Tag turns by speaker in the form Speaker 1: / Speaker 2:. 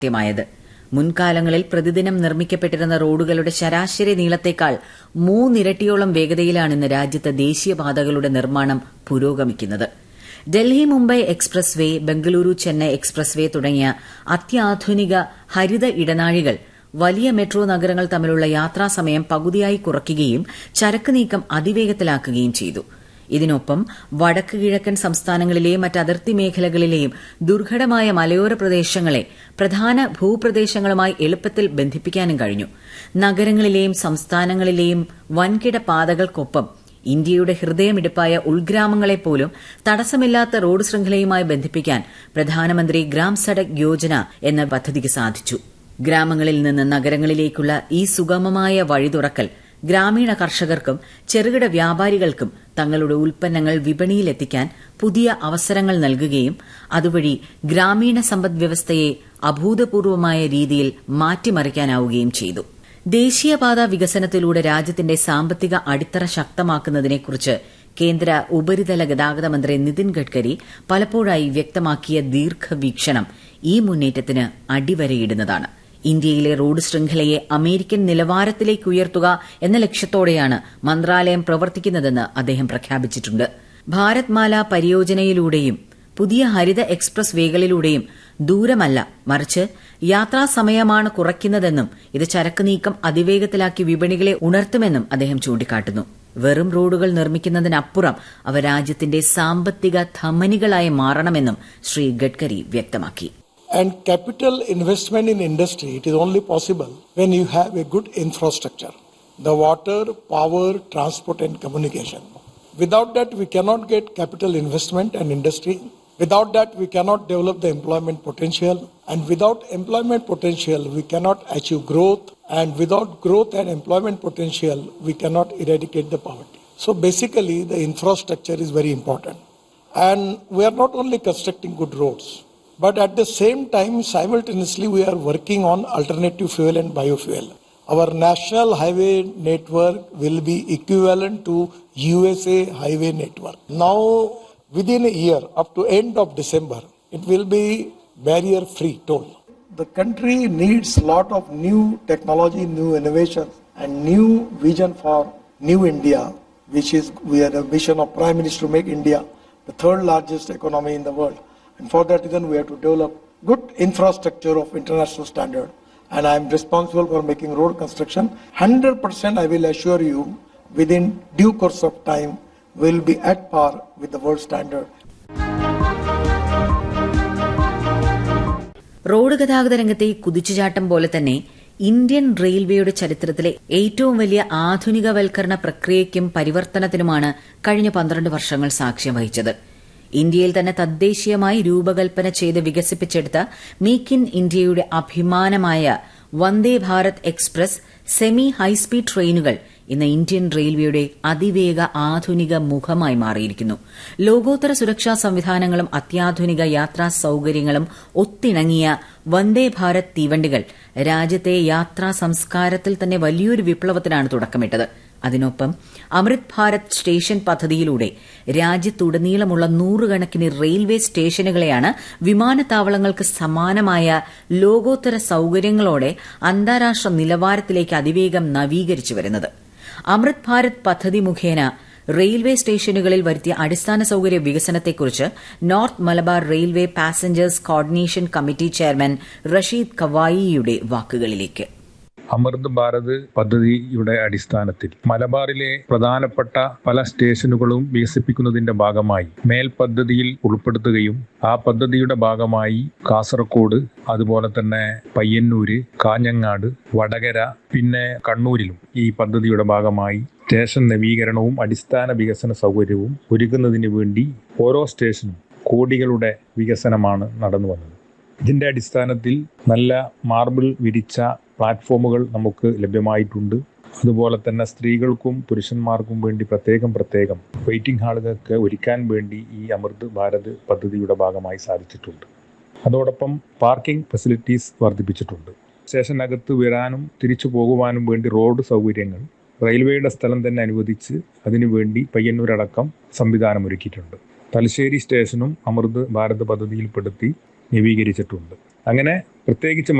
Speaker 1: ായത് മുൻകാലങ്ങളിൽ പ്രതിദിനം നിർമ്മിക്കപ്പെട്ടിരുന്ന റോഡുകളുടെ ശരാശരി നീളത്തേക്കാൾ മൂന്നിരട്ടിയോളം വേഗതയിലാണ് ഇന്ന് രാജ്യത്ത് ദേശീയപാതകളുടെ നിർമ്മാണം പുരോഗമിക്കുന്നത് Delhi Mumbai expressway Bengaluru Chennai expressway തുടങ്ങിയ അത്യാധുനിക ഹരിത ഇടനാഴികൾ വലിയ മെട്രോ നഗരങ്ങൾ തമ്മിലുള്ള യാത്രാസമയം പകുതിയായി കുറയ്ക്കുകയും ചരക്ക് നീക്കം അതിവേഗത്തിലാക്കുകയും ചെയ്തു ഇതിനൊപ്പം വടക്ക് കിഴക്കൻ സംസ്ഥാനങ്ങളിലെയും മറ്റ് അതിർത്തി മേഖലകളിലെയും ദുർഘടമായ മലയോര പ്രദേശങ്ങളെ പ്രധാന ഭൂപ്രദേശങ്ങളുമായി എളുപ്പത്തിൽ ബന്ധിപ്പിക്കാനും കഴിഞ്ഞു നഗരങ്ങളിലെയും സംസ്ഥാനങ്ങളിലെയും വൻകിട പാതകൾക്കൊപ്പം ഇന്ത്യയുടെ ഹൃദയമിടിപ്പായ ഉൾഗ്രാമങ്ങളെപ്പോലും തടസ്സമില്ലാത്ത റോഡ് ശൃംഖലയുമായി ബന്ധിപ്പിക്കാൻ പ്രധാനമന്ത്രി ഗ്രാം സഡക് യോജന എന്ന പദ്ധതിക്ക് സാധിച്ചു ഗ്രാമങ്ങളിൽ നിന്ന് നഗരങ്ങളിലേക്കുള്ള ഈ സുഗമമായ വഴി തുറക്കൽ ഗ്രാമീണ കർഷകർക്കും ചെറുകിട വ്യാപാരികൾക്കും തങ്ങളുടെ ഉൽപ്പന്നങ്ങൾ വിപണിയിലെത്തിക്കാൻ പുതിയ അവസരങ്ങൾ നൽകുകയും അതുവഴി ഗ്രാമീണ സമ്പദ്വ്യവസ്ഥയെ അഭൂതപൂർവമായ രീതിയിൽ മാറ്റിമറിക്കാനാവുകയും ചെയ്തു ദേശീയപാത വികസനത്തിലൂടെ രാജ്യത്തിന്റെ സാമ്പത്തിക അടിത്തറ ശക്തമാക്കുന്നതിനെക്കുറിച്ച് കേന്ദ്ര ഉപരിതല ഗതാഗത മന്ത്രി നിതിൻ ഗഡ്കരി പലപ്പോഴായി വ്യക്തമാക്കിയ ദീർഘവീക്ഷണം ഈ മുന്നേറ്റത്തിന് അടിവരയിടുന്നതാണ് ഇന്ത്യയിലെ റോഡ് ശൃംഖലയെ അമേരിക്കൻ നിലവാരത്തിലേക്ക് ഉയർത്തുക എന്ന ലക്ഷ്യത്തോടെയാണ് മന്ത്രാലയം പ്രവർത്തിക്കുന്നതെന്ന് അദ്ദേഹം പ്രഖ്യാപിച്ചിട്ടുണ്ട് ഭാരത് മാല പരിയോജനയിലൂടെയും പുതിയ ഹരിത എക്സ്പ്രസ് വേകളിലൂടെയും ദൂരമല്ല മറിച്ച് യാത്രാസമയമാണ് കുറയ്ക്കുന്നതെന്നും ഇത് ചരക്ക് നീക്കം അതിവേഗത്തിലാക്കി വിപണികളെ ഉണർത്തുമെന്നും അദ്ദേഹം ചൂണ്ടിക്കാട്ടുന്നു വെറും റോഡുകൾ നിർമ്മിക്കുന്നതിനപ്പുറം അവ രാജ്യത്തിന്റെ സാമ്പത്തിക ധമനികളായി മാറണമെന്നും ശ്രീ ഗഡ്കരി വ്യക്തമാക്കി
Speaker 2: And capital investment in industry, it is only possible when you have a good infrastructure. The water, power, transport and communication. Without that, we cannot get capital investment and industry. Without that, we cannot develop the employment potential. And without employment potential, we cannot achieve growth. And without growth and employment potential, we cannot eradicate the poverty. So basically, the infrastructure is very important. And we are not only constructing good roads, but at the same time, simultaneously, we are working on alternative fuel and biofuel. Our national highway network will be equivalent to USA highway network. Now, within a year, up to end of December, it will be barrier-free toll. The country needs a lot of new technology, new innovations, and new vision for new India, which is we are the vision of Prime Minister to make India the third largest economy in the world. And for that reason, we have to develop good infrastructure of international standard. And I am responsible for making road construction. 100% I will assure you, within due course of time, will be at par with the world standard.
Speaker 1: Road ഗതാഗത രംഗത്തെ ഈ കുതിച്ചുചാട്ടം പോലെ തന്നെ Indian റെയിൽവേയുടെ ചരിത്രത്തിലെ ഏറ്റവും വലിയ ആധുനികവൽക്കരണ പ്രക്രിയയ്ക്കും പരിവർത്തനത്തിനുമാണ് കഴിഞ്ഞ പന്ത്രണ്ട് വർഷങ്ങൾ സാക്ഷ്യം വഹിച്ചത് ഇന്ത്യയിൽ തന്നെ തദ്ദേശീയമായി രൂപകൽപ്പന ചെയ്ത് വികസിപ്പിച്ചെടുത്ത മേക്ക് ഇൻ ഇന്ത്യയുടെ അഭിമാനമായ Vande Bharat express semi high speed ട്രെയിനുകൾ ഇന്ന് ഇന്ത്യൻ റെയിൽവേയുടെ അതിവേഗ ആധുനിക മുഖമായി മാറിയിരിക്കുന്നു ലോകോത്തര സുരക്ഷാ സംവിധാനങ്ങളും അത്യാധുനിക യാത്രാ സൌകര്യങ്ങളും ഒത്തിണങ്ങിയ വന്ദേ ഭാരത് തീവണ്ടികൾ രാജ്യത്തെ യാത്രാ സംസ്കാരത്തിൽ തന്നെ വലിയൊരു വിപ്ലവത്തിനാണ് തുടക്കമിട്ടത് അതിനൊപ്പം അമൃത് ഭാരത് സ്റ്റേഷൻ പദ്ധതിയിലൂടെ രാജ്യത്തുടനീളമുള്ള നൂറുകണക്കിന് റെയിൽവേ സ്റ്റേഷനുകളെയാണ് വിമാനത്താവളങ്ങൾക്ക് സമാനമായ ലോകോത്തര സൌകര്യങ്ങളോടെ അന്താരാഷ്ട്ര നിലവാരത്തിലേക്ക് അതിവേഗം നവീകരിച്ചു വരുന്നത് അമൃത് ഭാരത് പദ്ധതി മുഖേന റെയിൽവേ സ്റ്റേഷനുകളിൽ വരുത്തിയ അടിസ്ഥാന സൌകര്യ വികസനത്തെക്കുറിച്ച് north Malabar railway passengers coordination committee chairman Rasheed കവായിയുടെ വാക്കുകളിലേക്ക്
Speaker 3: അമൃത് ഭാരത് പദ്ധതിയുടെ അടിസ്ഥാനത്തിൽ മലബാറിലെ പ്രധാനപ്പെട്ട പല സ്റ്റേഷനുകളും വികസിപ്പിക്കുന്നതിന്റെ ഭാഗമായി മേൽ പദ്ധതിയിൽ ഉൾപ്പെടുത്തുകയും ആ പദ്ധതിയുടെ ഭാഗമായി കാസർഗോഡ് അതുപോലെ തന്നെ പയ്യന്നൂര് കാഞ്ഞങ്ങാട് വടകര പിന്നെ കണ്ണൂരിലും ഈ പദ്ധതിയുടെ ഭാഗമായി സ്റ്റേഷൻ നവീകരണവും അടിസ്ഥാന വികസന സൗകര്യവും ഒരുക്കുന്നതിന് വേണ്ടി ഓരോ സ്റ്റേഷനും കോടികളുടെ വികസനമാണ് നടന്നു വന്നത് ഇതിന്റെ അടിസ്ഥാനത്തിൽ നല്ല മാർബിൾ വിരിച്ച പ്ലാറ്റ്ഫോമുകൾ നമുക്ക് ലഭ്യമായിട്ടുണ്ട് അതുപോലെ തന്നെ സ്ത്രീകൾക്കും പുരുഷന്മാർക്കും വേണ്ടി പ്രത്യേകം പ്രത്യേകം വെയിറ്റിംഗ് ഹാളുകൾക്ക് ഒരുക്കാൻ വേണ്ടി ഈ അമൃത് ഭാരത് പദ്ധതിയുടെ ഭാഗമായി സാധിച്ചിട്ടുണ്ട് അതോടൊപ്പം പാർക്കിംഗ് ഫെസിലിറ്റീസ് വർദ്ധിപ്പിച്ചിട്ടുണ്ട് സ്റ്റേഷനകത്ത് വരാനും തിരിച്ചു പോകുവാനും വേണ്ടി റോഡ് സൗകര്യങ്ങൾ റെയിൽവേയുടെ സ്ഥലം തന്നെ അനുവദിച്ച് അതിനുവേണ്ടി പയ്യന്നൂരടക്കം സംവിധാനം ഒരുക്കിയിട്ടുണ്ട് തലശ്ശേരി സ്റ്റേഷനും അമൃത് ഭാരത് പദ്ധതിയിൽപ്പെടുത്തി നവീകരിച്ചിട്ടുണ്ട് അങ്ങനെ പ്രത്യേകിച്ച്